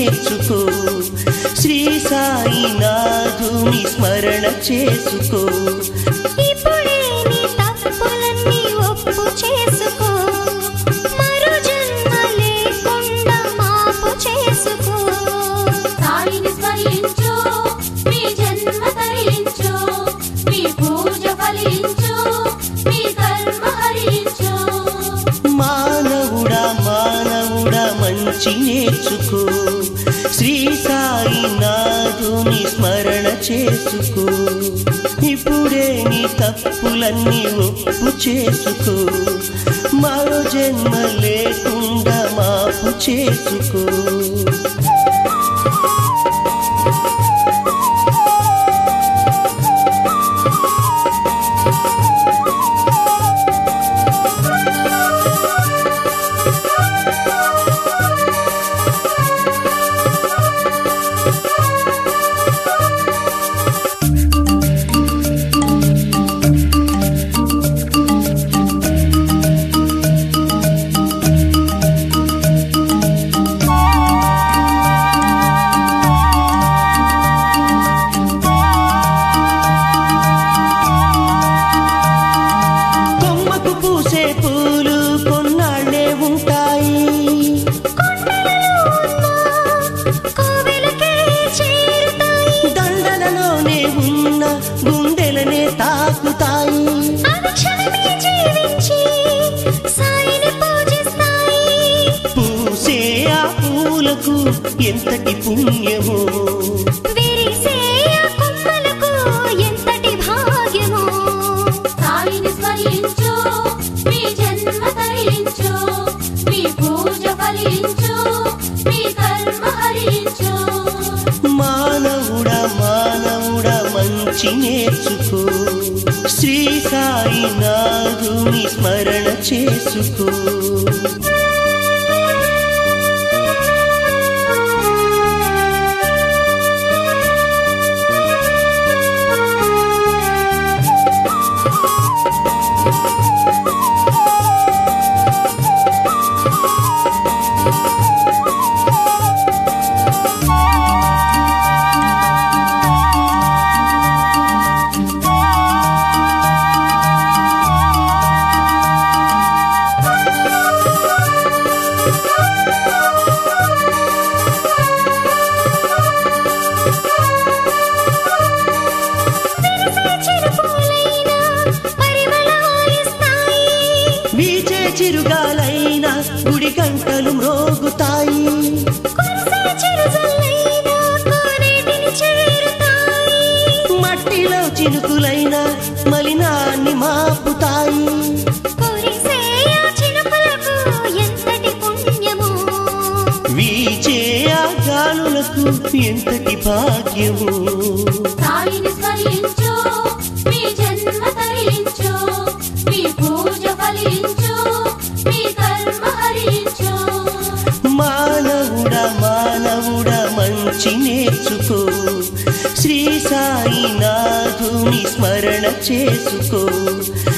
నేర్చుకో శ్రీ సాయి నాథుని స్మరణ చేసుకో ఇప్పుడే నీ తప్పులన్నీ ఒప్పు చేసుకో మరో జన్మ లేకుండా మాపు చేసుకో సాయిని స్మరించు మీ జన్మ తరించు మీ పూజ ఫలించు మీ కర్మ హరించు మానవుడా మానవుడా మంచి నేర్చుకో శ్రీ సాయి నాథుని స్మరణ చేసుకో ఇప్పుడే నీ తప్పులన్నీ ఒప్పు చేసుకో మరో జన్మ లేకుండా మాపు చేసుకో కొమ్మకు పూసే పూలు కొన్నాళ్ళే ఉంటాయి కోవెలకే చేరుతాయి దండలలోనే ఉన్న గుండెలనే తాకుతాయి అవి క్షణమే జీవించి సాయిని పూజిస్తాయి పూసే ఆ పూలకు ఎంతటి పుణ్యమో విరిసే ఆ కొమ్మలకు ఎంతటి భాగ్యమో సాయిని స్మరించు మీ జన్మ తరించు మీ పూజ ఫలించు మీ కర్మ హరించు మానవుడా మానవుడా మంచి నేర్చుకో శ్రీ సాయి నాథుని స్మరణ చేసుకో చిరుపూలైన పరిమళాలిస్తాయి వీచే చిరుగాలైన గుడి గంటలు మ్రోగుతాయి కురిసే చిరుజల్లైన కోనేటిని చేరుతాయి మట్టిలో చినుకులైన మలినాన్ని మాపుతాయి కురిసే ఆ చినుకులకు ఎంతటి పుణ్యమో వీచే ఆ గాలులకు ఎంతటి భాగ్యము సాయిని స్మరించు మీ జన్మ తరించు మీ పూజ ఫలించు మీ కర్మ హరించు మానవుడా మానవుడా మంచి నేర్చుకో శ్రీ సాయి నాథుని స్మరణ చేసుకో